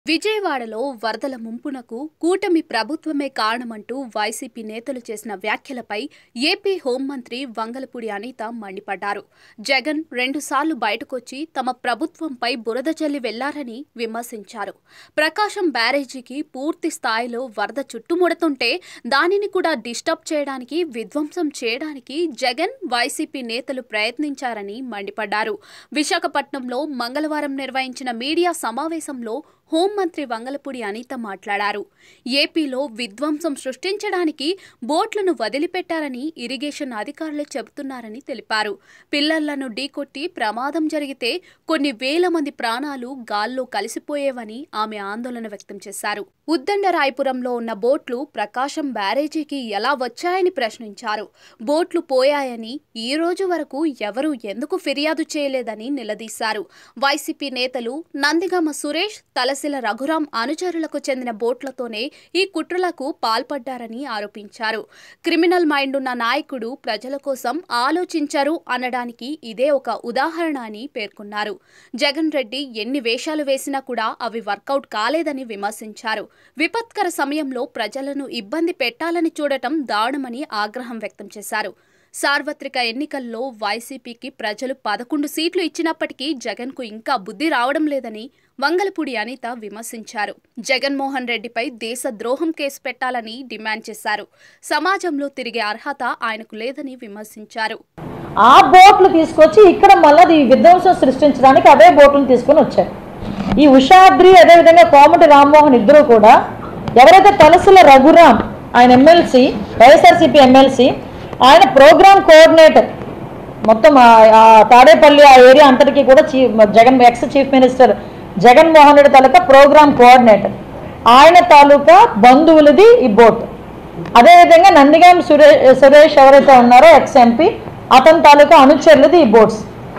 విజయవాడలో వరదల ముంపునకు కూటమి ప్రభుత్వమే కారణమంటూ వైసీపీ నేతలు చేసిన వ్యాఖ్యలపై ఏపీ హోంమంత్రి వంగలపూడి అనిత మండిపడ్డారు జగన్ రెండుసార్లు బయటకొచ్చి తమ ప్రభుత్వంపై బురద చల్లి వెళ్లారని విమర్శించారు ప్రకాశం బ్యారేజీకి పూర్తి స్థాయిలో వరద చుట్టుముడుతుంటే దానిని కూడా డిస్టర్బ్ చేయడానికి విధ్వంసం చేయడానికి జగన్ వైసీపీ నేతలు ప్రయత్నించారని మండిపడ్డారు విశాఖపట్నంలో మంగళవారం నిర్వహించిన మీడియా సమావేశంలో హోంమంత్రి వంగలపూడి అనిత మాట్లాడారు ఏపీలో విధ్వంసం సృష్టించడానికి బోట్లను వదిలిపెట్టారని ఇరిగేషన్ అధికారులు చెబుతున్నారని తెలిపారు పిల్లర్లను ఢీకొట్టి ప్రమాదం జరిగితే కొన్ని వేల మంది ప్రాణాలు గాల్లో కలిసిపోయేవని ఆమె ఆందోళన వ్యక్తం చేశారు ఉద్దండరాయపురంలో ఉన్న బోట్లు ప్రకాశం బ్యారేజీకి ఎలా వచ్చాయని ప్రశ్నించారు బోట్లు పోయాయని ఈ రోజు వరకు ఎవరూ ఎందుకు ఫిర్యాదు చేయలేదని నిలదీశారు వైసీపీ నేతలు నందిగామ సురేష్ తలసిల రఘురాం అనుచరులకు చెందిన బోట్లతోనే ఈ కుట్రలకు పాల్పడ్డారని ఆరోపించారు క్రిమినల్ మైండ్ ఉన్న నాయకుడు ప్రజల కోసం ఆలోచించరు అనడానికి ఇదే ఒక ఉదాహరణ అని పేర్కొన్నారు జగన్ రెడ్డి ఎన్ని వేషాలు వేసినా కూడా అవి వర్కౌట్ కాలేదని విమర్శించారు విపత్కర సమయంలో ప్రజలను ఇబ్బంది పెట్టాలని చూడటం దారుణమని ఆగ్రహం వ్యక్తం చేశారు సార్వత్రిక ఎన్నికల్లో వైసీపీకి ప్రజలు పదకొండు సీట్లు ఇచ్చినప్పటికీ జగన్కు ఇంకా బుద్ధి రావడం లేదని వంగలపూడి అనిత విమర్శించారు జగన్మోహన్ రెడ్డిపై దేశ ద్రోహం కేసు పెట్టాలని డిమాండ్ చేశారు సమాజంలో తిరిగే అర్హత ఆయనకు లేదని విమర్శించారు ఆ బోట్లు తీసుకొచ్చి ఇక్కడ మళ్ళీ ఈ విధ్వంసం సృష్టించడానికి అవే బోట్లను తీసుకొని వచ్చారు ఈ ఉషాద్రి అదేవిధంగా కోమటి రామ్మోహన్ ఇద్దరు కూడా ఎవరైతే తలసిల రఘురాం ఆయన ఎమ్మెల్సీ వైఎస్ఆర్సీపీ ఎమ్మెల్సీ ఆయన ప్రోగ్రామ్ కోఆర్డినేటర్ మొత్తం ఆ- ఆ తాడేపల్లి ఆ ఏరియా అంతటికీ కూడా chief Jagan ex chief minister Jaganmohan Reddy తాలూకా ప్రోగ్రామ్ కోఆర్డినేటర్ ఆయన తాలూకా బంధువులది ఈ బోట్ అదేవిధంగా నందిగాం సురేష్ సురేష్ ఎవరైతే ఉన్నారో ఎక్స్ ఎంపీ అతని తాలూకా అనుచరులది ఈ బోట్స్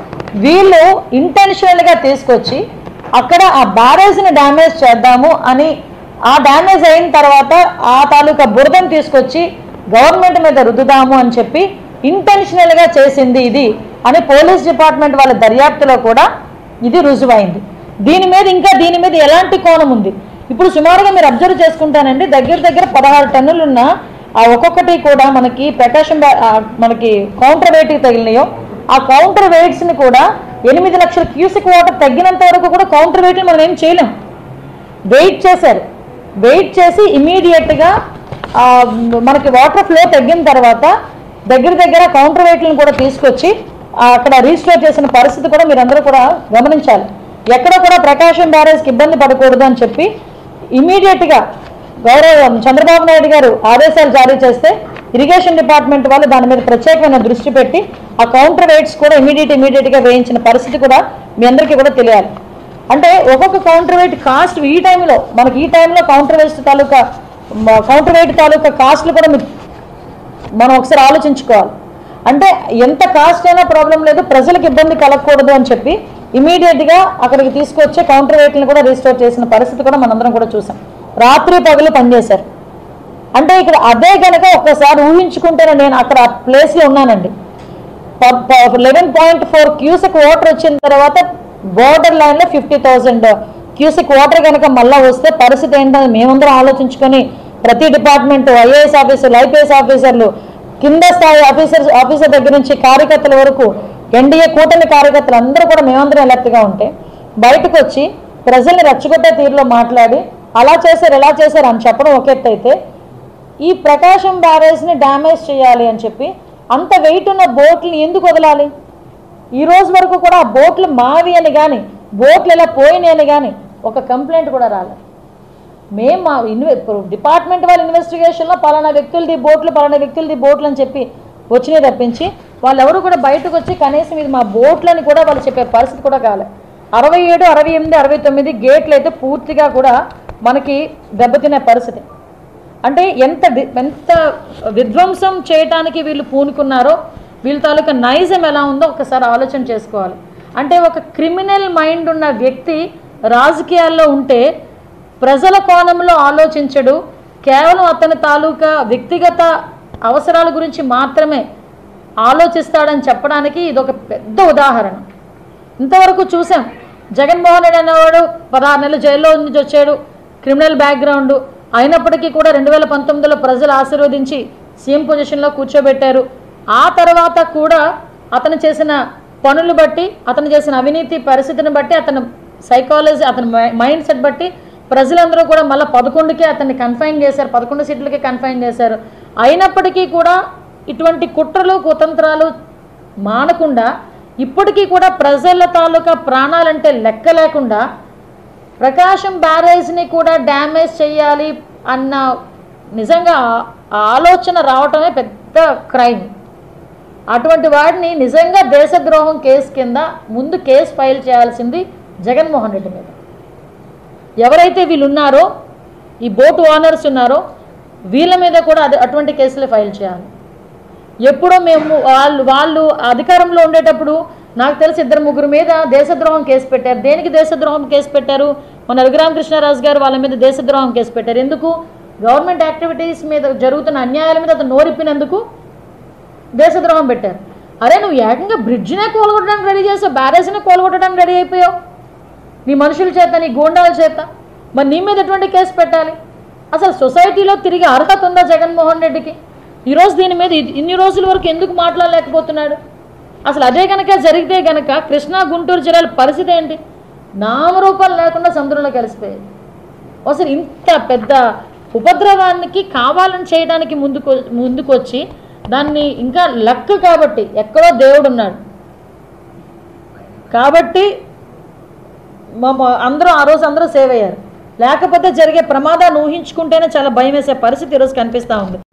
వీళ్ళు ఇంటెన్షనల్గా తీసుకొచ్చి అక్కడ ఆ బ్యారేజ్ని డ్యామేజ్ చేద్దాము అని ఆ డ్యామేజ్ అయిన తర్వాత ఆ తాలూకా బురదను తీసుకొచ్చి గవర్నమెంట్ మీద రుద్దుదాము అని చెప్పి ఇంటెన్షనల్గా చేసింది ఇది అని పోలీస్ డిపార్ట్మెంట్ వాళ్ళ దర్యాప్తులో కూడా ఇది రుజువైంది దీని మీద ఇంకా దీని మీద ఎలాంటి కోణం ఉంది ఇప్పుడు సుమారుగా మీరు అబ్జర్వ్ చేసుకుంటానండి దగ్గర దగ్గర పదహారు టన్నులు ఉన్న ఆ ఒక్కొక్కటి కూడా మనకి ప్రకాశం బా- ఆ మనకి కౌంటర్ వెయిట్కి తగిలినాయో ఆ కౌంటర్ వెయిట్స్ని కూడా ఎనిమిది లక్షల క్యూసిక్ వాటర్ తగ్గినంత వరకు కూడా కౌంటర్ వెయిట్ని మనం ఏం చేయలేం వెయిట్ చేశారు వెయిట్ చేసి ఇమీడియట్గా మనకి వాటర్ ఫ్లో తగ్గిన తర్వాత దగ్గర దగ్గర కౌంటర్ వెయిట్లను కూడా తీసుకొచ్చి ఆ, అక్కడ రీస్టోర్ చేసిన పరిస్థితి కూడా మీరందరూ కూడా గమనించాలి ఎక్కడ కూడా ప్రకాశం బ్యారేజ్కి ఇబ్బంది పడకూడదు అని చెప్పి ఇమీడియట్గా గౌరవ చంద్రబాబు నాయుడు గారు ఆదేశాలు జారీ చేస్తే ఇరిగేషన్ డిపార్ట్మెంట్ వాళ్ళు దాని మీద ప్రత్యేకమైన దృష్టి పెట్టి ఆ కౌంటర్ వెయిట్స్ కూడా ఇమీడియట్ ఇమీడియట్గా వేయించిన పరిస్థితి కూడా మీ అందరికీ కూడా తెలియాలి అంటే ఒక్కొక్క కౌంటర్ వెయిట్ కాస్ట్ ఈ టైంలో మనకి ఈ టైంలో కౌంటర్ వెయిట్ తాలూకా కౌంటర్ వెయిట్ తాలూకా కాస్ట్లు కూడా మీరు మనం ఒకసారి ఆలోచించుకోవాలి అంటే ఎంత కాస్ట్ అయినా ప్రాబ్లం లేదు ప్రజలకు ఇబ్బంది కలగకూడదు అని చెప్పి ఇమీడియట్గా అక్కడికి తీసుకొచ్చే కౌంటర్ వెయిట్లను కూడా రీస్టోర్ చేసిన పరిస్థితి కూడా మనందరం కూడా చూసాం రాత్రి పగలు పనిచేశారు అంటే ఇక్కడ అదే కనుక ఒక్కసారి ఊహించుకుంటేనే నేను అక్కడ ఆ ప్లేస్లో ఉన్నానండి eleven point four cusec water వచ్చిన తర్వాత బోర్డర్ లైన్లో ఫిఫ్టీ థౌజండ్ క్యూసెక్ వాటర్ కనుక మళ్ళీ వస్తే పరిస్థితి ఏంటని మేమందరం ఆలోచించుకొని ప్రతి డిపార్ట్మెంట్ ఐఏఎస్ ఆఫీసర్లు ఐపీఎస్ ఆఫీసర్లు కింద స్థాయి ఆఫీసర్స్ ఆఫీసర్ దగ్గర నుంచి కార్యకర్తల వరకు ఎన్డీఏ కూటమి కార్యకర్తలు అందరూ కూడా మేమందరం అలర్ట్గా ఉంటే బయటకు వచ్చి ప్రజల్ని రెచ్చగొట్టే తీరులో మాట్లాడి అలా చేశారు ఎలా చేశారు అని చెప్పడం ఒక ఎత్తు అయితే ఈ ప్రకాశం బ్యారేజ్ని డ్యామేజ్ చేయాలి అని చెప్పి అంత వెయిట్ ఉన్న బోట్ని ఎందుకు వదలాలి ఈ రోజు వరకు కూడా ఆ బోట్లు మావి అని కానీ బోట్లు ఇలా పోయినాయి అని కానీ ఒక కంప్లైంట్ కూడా రాలేదు మేము మా ఇన్వె డిపార్ట్మెంట్ వాళ్ళ ఇన్వెస్టిగేషన్లో పలానా వ్యక్తులది బోట్లు పలానా వ్యక్తులది బోట్లు అని చెప్పి వచ్చినాయి తప్పించి వాళ్ళు ఎవరు కూడా బయటకు వచ్చి కనీసం ఇది మా బోట్లని కూడా వాళ్ళు చెప్పే పరిస్థితి కూడా కాలే అరవై ఏడు అరవై ఎనిమిది అరవై తొమ్మిది గేట్లు అయితే పూర్తిగా కూడా మనకి దెబ్బతినే పరిస్థితి అంటే ఎంత ది- ఎంత విధ్వంసం చేయటానికి వీళ్ళు పూనుకున్నారో వీళ్ళ తాలూకా నైజం ఎలా ఉందో ఒకసారి ఆలోచన చేసుకోవాలి అంటే ఒక క్రిమినల్ మైండ్ ఉన్న వ్యక్తి రాజకీయాల్లో ఉంటే ప్రజల కోణంలో ఆలోచించడు కేవలం అతని తాలూకా వ్యక్తిగత అవసరాల గురించి మాత్రమే ఆలోచిస్తాడని చెప్పడానికి ఇది ఒక పెద్ద ఉదాహరణ ఇంతవరకు చూసాం జగన్మోహన్ రెడ్డి అనేవాడు పదహారు నెలలు జైల్లో నుంచి వచ్చాడు క్రిమినల్ బ్యాక్గ్రౌండ్ అయినప్పటికీ కూడా రెండు వేల పంతొమ్మిదిలో ప్రజలు ఆశీర్వదించి సీఎం పొజిషన్లో కూర్చోబెట్టారు ఆ తర్వాత కూడా అతను చేసిన పనులు బట్టి అతను చేసిన అవినీతి పరిస్థితిని బట్టి అతను సైకాలజీ అతని మైండ్ సెట్ బట్టి ప్రజలందరూ కూడా మళ్ళీ పదకొండుకే అతన్ని కన్ఫైన్ చేశారు పదకొండు సీట్లకే కన్ఫైన్ చేశారు అయినప్పటికీ కూడా ఇటువంటి కుట్రలు కుతంత్రాలు మానకుండా ఇప్పటికీ కూడా ప్రజల తాలూకా ప్రాణాలంటే లెక్క లేకుండా ప్రకాశం బ్యారేజ్ని కూడా డ్యామేజ్ చేయాలి అన్న నిజంగా ఆ- ఆ ఆలోచన రావటమే పెద్ద క్రైమ్ అటువంటి వాడిని నిజంగా దేశద్రోహం కేసు కింద ముందు కేసు ఫైల్ చేయాల్సింది జగన్మోహన్ రెడ్డి మీద ఎవరైతే వీళ్ళు ఉన్నారో ఈ బోటు ఓనర్స్ ఉన్నారో వీళ్ళ మీద కూడా అది అటువంటి కేసులు ఫైల్ చేయాలి ఎప్పుడో మేము వాళ్ళు వాళ్ళు అధికారంలో ఉండేటప్పుడు నాకు తెలిసి ఇద్దరు ముగ్గురు మీద దేశద్రోహం కేసు పెట్టారు దేనికి దేశద్రోహం కేసు పెట్టారు మన రఘురామకృష్ణరాజు గారు వాళ్ళ మీద దేశద్రోహం కేసు పెట్టారు ఎందుకు గవర్నమెంట్ యాక్టివిటీస్ మీద జరుగుతున్న అన్యాయాల మీద అతను నోరిప్పినందుకు దేశద్రోహం పెట్టారు అరే నువ్వు ఏకంగా బ్రిడ్జినే కోలగొట్టడానికి రెడీ చేసావు బ్యారేజ్నే కోలగొట్టడానికి రెడీ అయిపోయావు నీ మనుషుల చేత నీ గూండాల చేత మరి నీ మీద ఎటువంటి కేసు పెట్టాలి అసలు సొసైటీలో తిరిగి అర్హత ఉందా జగన్మోహన్ రెడ్డికి ఈరోజు దీని మీద ఇ- ఇన్ని రోజుల వరకు ఎందుకు మాట్లాడలేకపోతున్నాడు అసలు అదే కనుక జరిగితే కనుక కృష్ణా గుంటూరు జిల్లాల పరిస్థితి ఏంటి నామరూపాలు లేకుండా సముద్రంలో కలిసిపోయేది అసలు ఇంత పెద్ద ఉపద్రవానికి కావాలని చేయడానికి ముందుకు ముందుకొచ్చి దాన్ని ఇంకా లక్ కాబట్టి ఎక్కడో దేవుడు ఉన్నాడు కాబట్టి మా- మా- అందరూ ఆ రోజు అందరూ సేవ్ అయ్యారు లేకపోతే జరిగే ప్రమాదాన్ని ఊహించుకుంటేనే చాలా భయం వేసే పరిస్థితి ఈరోజు కనిపిస్తూ ఉంది